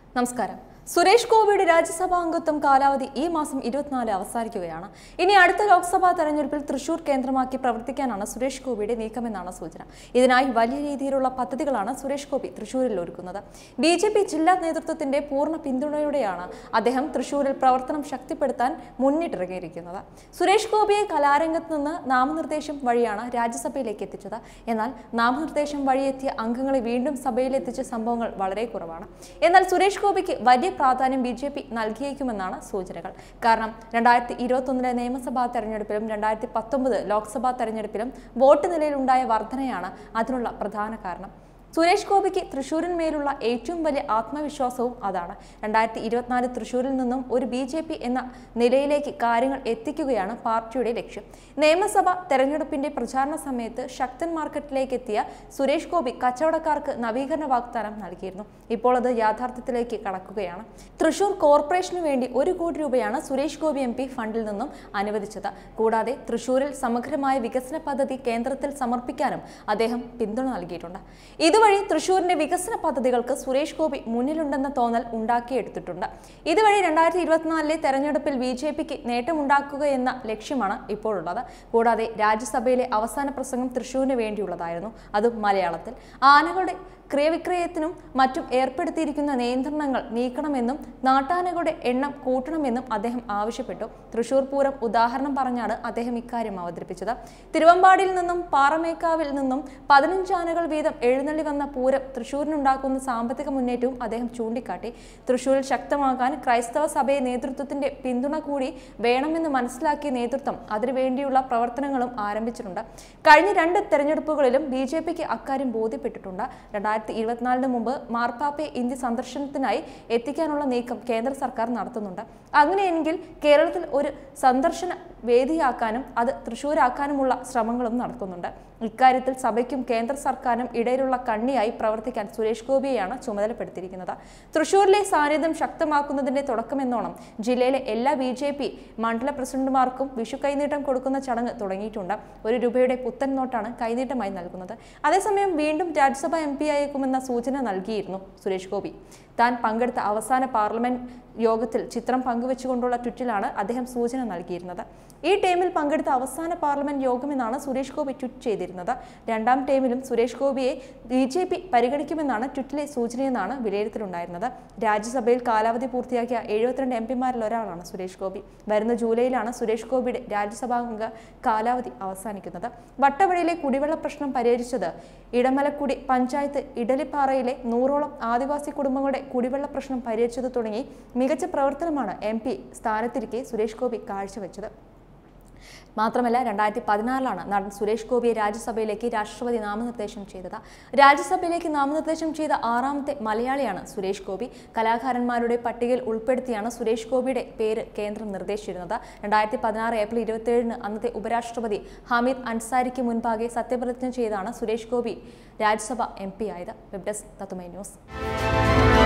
നമസ്കാരം സുരേഷ് ഗോപിയുടെ രാജ്യസഭാ അംഗത്വം കാലാവധി ഈ മാസം ഇരുപത്തിനാല് അവസാനിക്കുകയാണ് ഇനി അടുത്ത ലോക്സഭാ തെരഞ്ഞെടുപ്പിൽ തൃശൂർ കേന്ദ്രമാക്കി പ്രവർത്തിക്കാനാണ് സുരേഷ് ഗോപിയുടെ നീക്കമെന്നാണ് സൂചന ഇതിനായി വലിയ രീതിയിലുള്ള പദ്ധതികളാണ് സുരേഷ് ഗോപി തൃശൂരിൽ ഒരുക്കുന്നത് ബി ജെ പി ജില്ലാ നേതൃത്വത്തിന്റെ പൂർണ്ണ പിന്തുണയോടെയാണ് അദ്ദേഹം തൃശൂരിൽ പ്രവർത്തനം ശക്തിപ്പെടുത്താൻ മുന്നിട്ടിറങ്ങിയിരിക്കുന്നത് സുരേഷ് ഗോപിയെ കലാരംഗത്ത് നിന്ന് നാമനിർദ്ദേശം വഴിയാണ് രാജ്യസഭയിലേക്ക് എത്തിച്ചത് എന്നാൽ നാമനിർദ്ദേശം വഴിയെത്തിയ അംഗങ്ങളെ വീണ്ടും സഭയിലെത്തിച്ച സംഭവങ്ങൾ വളരെ കുറവാണ് എന്നാൽ സുരേഷ് ഗോപിക്ക് വലിയ പ്രാധാന്യം ബി ജെ പി നൽകിയേക്കുമെന്നാണ് സൂചനകൾ കാരണം രണ്ടായിരത്തി ഇരുപത്തൊന്നിലെ നിയമസഭാ തെരഞ്ഞെടുപ്പിലും രണ്ടായിരത്തി പത്തൊമ്പത് ലോക്സഭാ തെരഞ്ഞെടുപ്പിലും വോട്ട് നിലയിലുണ്ടായ വർധനയാണ് അതിനുള്ള പ്രധാന കാരണം സുരേഷ് ഗോപിക്ക് തൃശൂരിന്മേലുള്ള ഏറ്റവും വലിയ ആത്മവിശ്വാസവും അതാണ് രണ്ടായിരത്തി ഇരുപത്തിനാല് തൃശൂരിൽ നിന്നും ഒരു ബി ജെ പി എന്ന നിലയിലേക്ക് കാര്യങ്ങൾ എത്തിക്കുകയാണ് പാർട്ടിയുടെ ലക്ഷ്യം നിയമസഭ തെരഞ്ഞെടുപ്പിന്റെ പ്രചാരണ സമയത്ത് ശക്തൻ മാർക്കറ്റിലേക്ക് എത്തിയ സുരേഷ് ഗോപി കച്ചവടക്കാർക്ക് നവീകരണ വാഗ്ദാനം നൽകിയിരുന്നു ഇപ്പോൾ അത് യാഥാർത്ഥ്യത്തിലേക്ക് കടക്കുകയാണ് തൃശൂർ കോർപ്പറേഷനു വേണ്ടി ഒരു കോടി രൂപയാണ് സുരേഷ് ഗോപി എം പി ഫണ്ടിൽ നിന്നും അനുവദിച്ചത് കൂടാതെ തൃശൂരിൽ സമഗ്രമായ വികസന പദ്ധതി കേന്ദ്രത്തിൽ സമർപ്പിക്കാനും അദ്ദേഹം പിന്തുണ നൽകിയിട്ടുണ്ട് ഇതുവഴി തൃശൂരിന്റെ വികസന പദ്ധതികൾക്ക് സുരേഷ് ഗോപി മുന്നിലുണ്ടെന്ന തോന്നൽ ഉണ്ടാക്കിയെടുത്തിട്ടുണ്ട് ഇതുവഴി രണ്ടായിരത്തി ഇരുപത്തിനാലിലെ തെരഞ്ഞെടുപ്പിൽ ബി ജെ പിക്ക് നേട്ടമുണ്ടാക്കുക എന്ന ലക്ഷ്യമാണ് ഇപ്പോഴുള്ളത് കൂടാതെ രാജ്യസഭയിലെ അവസാന പ്രസംഗം തൃശൂരിന് വേണ്ടിയുള്ളതായിരുന്നു അതും മലയാളത്തിൽ ആനകളുടെ ക്രയവിക്രയത്തിനും മറ്റും ഏർപ്പെടുത്തിയിരിക്കുന്ന നിയന്ത്രണങ്ങൾ നീക്കണമെന്നും നാട്ടാനകളുടെ എണ്ണം കൂട്ടണമെന്നും അദ്ദേഹം ആവശ്യപ്പെട്ടു തൃശൂർ പൂരം ഉദാഹരണം പറഞ്ഞാണ് അദ്ദേഹം ഇക്കാര്യം അവതരിപ്പിച്ചത് തിരുവമ്പാടിയിൽ നിന്നും പാറമേക്കാവിൽ നിന്നും പതിനഞ്ച് ആനകൾ വീതം എഴുന്നള്ളി വന്ന പൂരം തൃശൂരിനുണ്ടാക്കുന്ന സാമ്പത്തിക മുന്നേറ്റവും അദ്ദേഹം ചൂണ്ടിക്കാട്ടി തൃശൂരിൽ ശക്തമാകാൻ ക്രൈസ്തവ സഭയെ നേതൃത്വത്തിന്റെ പിന്തുണ കൂടി വേണമെന്ന് മനസ്സിലാക്കിയ നേതൃത്വം അതിനുവേണ്ടിയുള്ള പ്രവർത്തനങ്ങളും ആരംഭിച്ചിട്ടുണ്ട് കഴിഞ്ഞ രണ്ട് തെരഞ്ഞെടുപ്പുകളിലും ബി ജെ പിക്ക് അക്കാര്യം ബോധ്യപ്പെട്ടിട്ടുണ്ട് രണ്ടായിരത്തി ഇരുപത്തിനാലിന് മുമ്പ് മാർപ്പാപ്പയെ ഇന്ത്യ സന്ദർശനത്തിനായി എത്തിക്കാനുള്ള നീക്കം കേന്ദ്ര സർക്കാർ നടത്തുന്നുണ്ട് അങ്ങനെയെങ്കിൽ കേരളത്തിൽ ഒരു സന്ദർശന വേദിയാക്കാനും അത് തൃശ്ശൂരാക്കാനുമുള്ള ശ്രമങ്ങളും നടക്കുന്നുണ്ട് ഇക്കാര്യത്തിൽ സഭയ്ക്കും കേന്ദ്ര സർക്കാരിനും ഇടയിലുള്ള കണ്ണിയായി പ്രവർത്തിക്കാൻ സുരേഷ് ഗോപിയെയാണ് ചുമതലപ്പെടുത്തിയിരിക്കുന്നത് തൃശൂരിലെ സാന്നിധ്യം ശക്തമാക്കുന്നതിന്റെ തുടക്കമെന്നോണം ജില്ലയിലെ എല്ലാ ബി ജെ പി മണ്ഡല പ്രസിഡന്റുമാർക്കും വിഷു കൈനീട്ടം കൊടുക്കുന്ന ചടങ്ങ് തുടങ്ങിയിട്ടുണ്ട് ഒരു രൂപയുടെ പുത്തൻ നോട്ടാണ് കൈനീട്ടമായി നൽകുന്നത് അതേസമയം വീണ്ടും രാജ്യസഭ എം പി ആയേക്കുമെന്ന സൂചന നൽകിയിരുന്നു സുരേഷ് ഗോപി താൻ പങ്കെടുത്ത അവസാന പാർലമെന്റ് യോഗത്തിൽ ചിത്രം പങ്കുവെച്ചുകൊണ്ടുള്ള ട്വിറ്റിലാണ് അദ്ദേഹം സൂചന നൽകിയിരുന്നത് ഈ ടീമിൽ പങ്കെടുത്ത അവസാന പാർലമെന്റ് യോഗമെന്നാണ് സുരേഷ് ഗോപി ട്വീറ്റ് ചെയ്തിരുന്നത് രണ്ടാം ടീമിലും സുരേഷ് ഗോപിയെ ബി ജെ പി പരിഗണിക്കുമെന്നാണ് ട്വിറ്റിലെ സൂചനയെന്നാണ് വിലയിരുത്തലുണ്ടായിരുന്നത് രാജ്യസഭയിൽ കാലാവധി പൂർത്തിയാക്കിയ എഴുപത്തിരണ്ട് എം പിമാരിൽ ഒരാളാണ് സുരേഷ് ഗോപി വരുന്ന ജൂലൈയിലാണ് സുരേഷ് ഗോപിയുടെ രാജ്യസഭാംഗ കാലാവധി അവസാനിക്കുന്നത് വട്ടവഴിയിലെ കുടിവെള്ള പ്രശ്നം പരിഹരിച്ചത് ഇടമലക്കുടി പഞ്ചായത്ത് ഇഡലിപ്പാറയിലെ നൂറോളം ആദിവാസി കുടുംബങ്ങളുടെ കുടിവെള്ള പ്രശ്നം പരിഹരിച്ചത് തുടങ്ങി മികച്ച പ്രവർത്തനമാണ് എം പി സ്ഥാനത്തിരിക്കെ സുരേഷ് ഗോപി കാഴ്ചവെച്ചത് മാത്രമല്ല രണ്ടായിരത്തി പതിനാറിലാണ് നടൻ സുരേഷ് ഗോപിയെ രാജ്യസഭയിലേക്ക് രാഷ്ട്രപതി നാമനിർദ്ദേശം ചെയ്തത് രാജ്യസഭയിലേക്ക് നാമനിർദ്ദേശം ചെയ്ത ആറാമത്തെ മലയാളിയാണ് സുരേഷ് ഗോപി കലാകാരന്മാരുടെ പട്ടികയിൽ ഉൾപ്പെടുത്തിയാണ് സുരേഷ് ഗോപിയുടെ പേര് കേന്ദ്രം നിർദ്ദേശിച്ചിരുന്നത് രണ്ടായിരത്തി പതിനാറ് ഏപ്രിൽ ഇരുപത്തിയേഴിന് അന്നത്തെ ഉപരാഷ്ട്രപതി ഹമീദ് അൻസാരിക്ക് മുൻപാകെ സത്യപ്രതിജ്ഞ ചെയ്താണ് സുരേഷ് ഗോപി രാജ്യസഭ എം പി ആയത് വെബ് ഡെസ്ക് തത്തുമൈ ന്യൂസ്